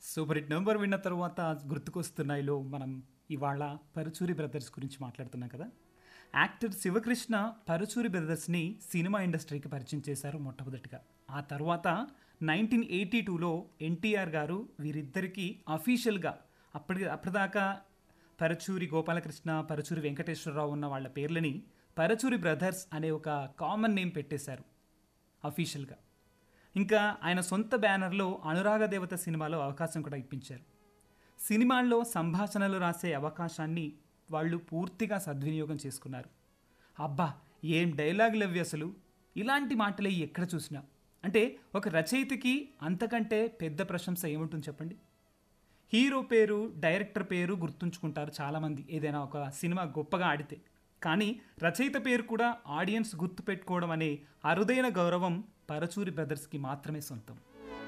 super hit number విన్న తర్వాత గుర్తుకొస్తున్నాయిలో మనం ఇవాళ పరుచూరి బ్రదర్స్ గురించి మాట్లాడుతున్నాం కదా యాక్టర్ శివకృష్ణ పరుచూరి బ్రదర్స్ని సినిమా ఇండస్ట్రీకి పరిచయం చేశారు మొట్టమొదటిగా ఆ తర్వాత నైన్టీన్ ఎయిటీ టూలో ఎన్టీఆర్ గారు వీరిద్దరికీ అఫీషియల్గా అప్పటి అప్పటిదాకా పరచూరి గోపాలకృష్ణ పరచూరి వెంకటేశ్వరరావు ఉన్న వాళ్ళ పేర్లని పరచూరి బ్రదర్స్ అనే ఒక కామన్ నేమ్ పెట్టేశారు అఫీషియల్గా ఇంకా ఆయన సొంత బ్యానర్లో అనురాగ దేవత సినిమాలో అవకాశం కూడా ఇప్పించారు సినిమాల్లో సంభాషణలు రాసే అవకాశాన్ని వాళ్ళు పూర్తిగా సద్వినియోగం చేసుకున్నారు అబ్బా ఏం డైలాగులు అవి అసలు ఇలాంటి మాటలే ఎక్కడ చూసినా అంటే ఒక రచయితకి అంతకంటే పెద్ద ప్రశంస ఏముంటుంది చెప్పండి హీరో పేరు డైరెక్టర్ పేరు గుర్తుంచుకుంటారు చాలామంది ఏదైనా ఒక సినిమా గొప్పగా ఆడితే కానీ రచయిత పేరు కూడా ఆడియన్స్ గుర్తుపెట్టుకోవడం అనే అరుదైన గౌరవం పరచూరి బ్రదర్స్కి మాత్రమే సొంతం